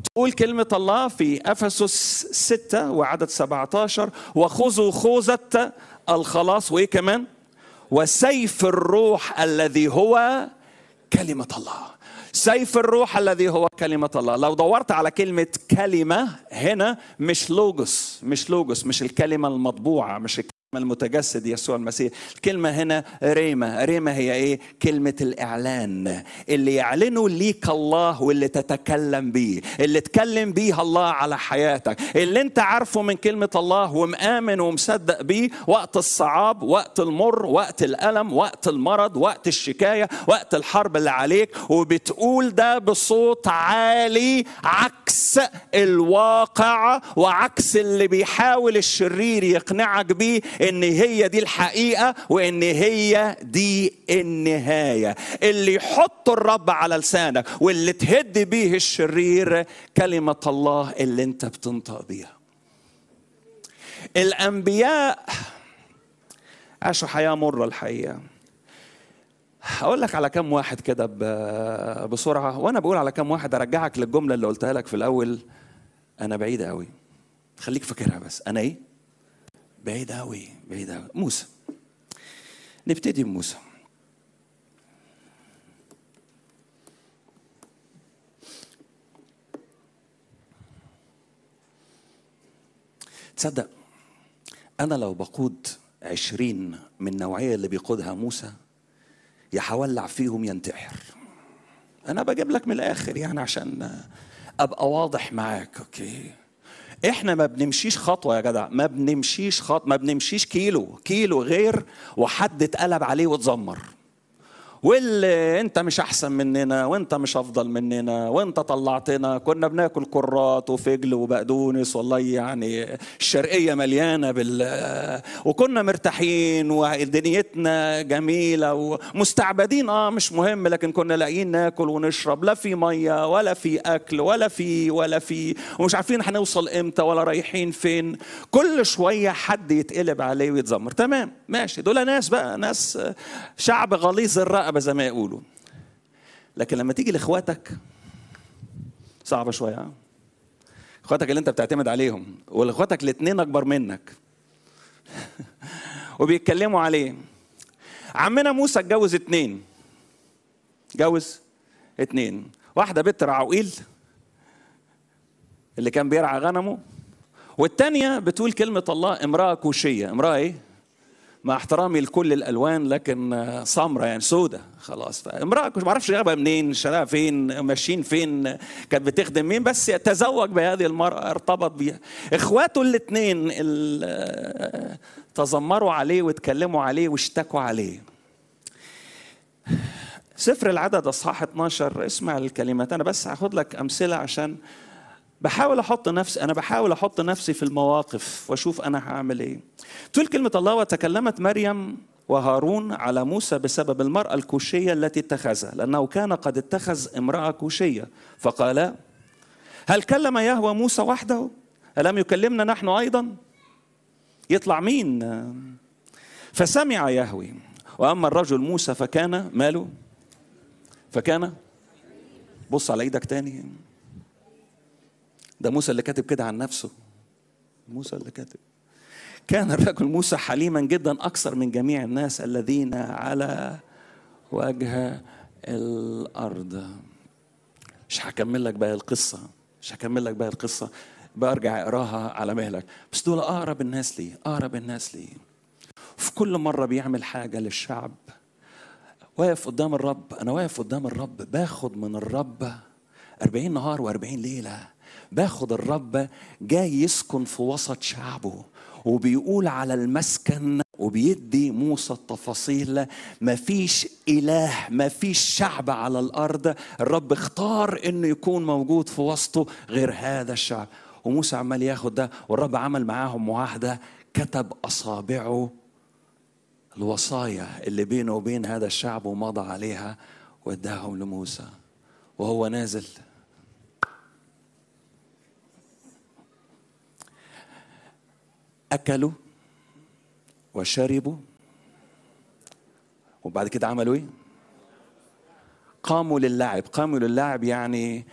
تقول كلمة الله في أفسس 6 وعدد 17 وخذوا خوذة الخلاص وإيه كمان وسيف الروح الذي هو كلمة الله سيف الروح الذي هو كلمة الله لو دورت على كلمة كلمة هنا مش لوجوس مش لوجوس مش الكلمة المطبوعة مش الكلمة المتجسد يسوع المسيح الكلمة هنا ريما ريما هي ايه كلمة الإعلان اللي يعلنه ليك الله واللي تتكلم بيه اللي تكلم بيه الله على حياتك اللي انت عارفه من كلمة الله ومآمن ومصدق بيه وقت الصعاب وقت المر وقت الألم وقت المرض وقت الشكاية وقت الحرب اللي عليك وبتقول ده بصوت عالي عكس الواقع وعكس اللي بيحاول الشرير يقنعك بيه ان هي دي الحقيقه وان هي دي النهايه اللي يحط الرب على لسانك واللي تهد بيه الشرير كلمه الله اللي انت بتنطق بيها الانبياء عاشوا حياه مره الحقيقه هقول لك على كم واحد كده بسرعه وانا بقول على كم واحد ارجعك للجمله اللي قلتها لك في الاول انا بعيد قوي خليك فاكرها بس انا ايه بعيد قوي بعيد قوي موسى نبتدي بموسى تصدق أنا لو بقود عشرين من النوعية اللي بيقودها موسى يا هولع فيهم ينتحر أنا بجيب لك من الآخر يعني عشان أبقى واضح معاك أوكي احنا ما بنمشيش خطوه يا جدع ما بنمشيش خط ما بنمشيش كيلو كيلو غير وحد اتقلب عليه واتذمر واللي انت مش احسن مننا وانت مش افضل مننا وانت طلعتنا كنا بناكل كرات وفجل وبقدونس والله يعني الشرقيه مليانه بال وكنا مرتاحين ودنيتنا جميله ومستعبدين اه مش مهم لكن كنا لاقيين ناكل ونشرب لا في ميه ولا في اكل ولا في ولا في ومش عارفين هنوصل امتى ولا رايحين فين كل شويه حد يتقلب عليه ويتذمر تمام ماشي دول ناس بقى ناس شعب غليظ الرقبه زي ما يقولوا لكن لما تيجي لاخواتك صعبه شويه اخواتك اللي انت بتعتمد عليهم والاخواتك الاثنين اكبر منك وبيتكلموا عليه عمنا موسى اتجوز اتنين اتجوز اتنين واحده بنت رعوئيل اللي كان بيرعى غنمه والتانية بتقول كلمة الله امرأة كوشية امرأة ايه مع احترامي لكل الالوان لكن سمرة يعني سودة خلاص فامرأة ما اعرفش جابها منين شراها فين ماشيين فين كانت بتخدم مين بس تزوج بهذه المرأة ارتبط بيها اخواته الاثنين تذمروا عليه واتكلموا عليه واشتكوا عليه سفر العدد اصحاح 12 اسمع الكلمات انا بس هاخد لك امثله عشان بحاول احط نفسي انا بحاول احط نفسي في المواقف واشوف انا هعمل ايه تقول كلمه الله وتكلمت مريم وهارون على موسى بسبب المرأة الكوشية التي اتخذها لأنه كان قد اتخذ امرأة كوشية فقال هل كلم يهوى موسى وحده ألم يكلمنا نحن أيضا يطلع مين فسمع يهوي وأما الرجل موسى فكان ماله فكان بص على ايدك تاني ده موسى اللي كاتب كده عن نفسه موسى اللي كاتب كان الرجل موسى حليما جدا اكثر من جميع الناس الذين على وجه الارض مش هكمل لك بقى القصه مش هكمل لك بقى القصه برجع اقراها على مهلك بس دول اقرب الناس لي اقرب الناس لي في كل مره بيعمل حاجه للشعب واقف قدام الرب انا واقف قدام الرب باخد من الرب أربعين نهار وأربعين ليلة باخد الرب جاي يسكن في وسط شعبه وبيقول على المسكن وبيدي موسى التفاصيل مفيش إله مفيش شعب على الأرض الرب اختار إنه يكون موجود في وسطه غير هذا الشعب وموسى عمال ياخد ده والرب عمل معاهم معاهدة كتب أصابعه الوصايا اللي بينه وبين هذا الشعب ومضى عليها واداهم لموسى وهو نازل اكلوا وشربوا وبعد كده عملوا ايه قاموا للعب قاموا للعب يعني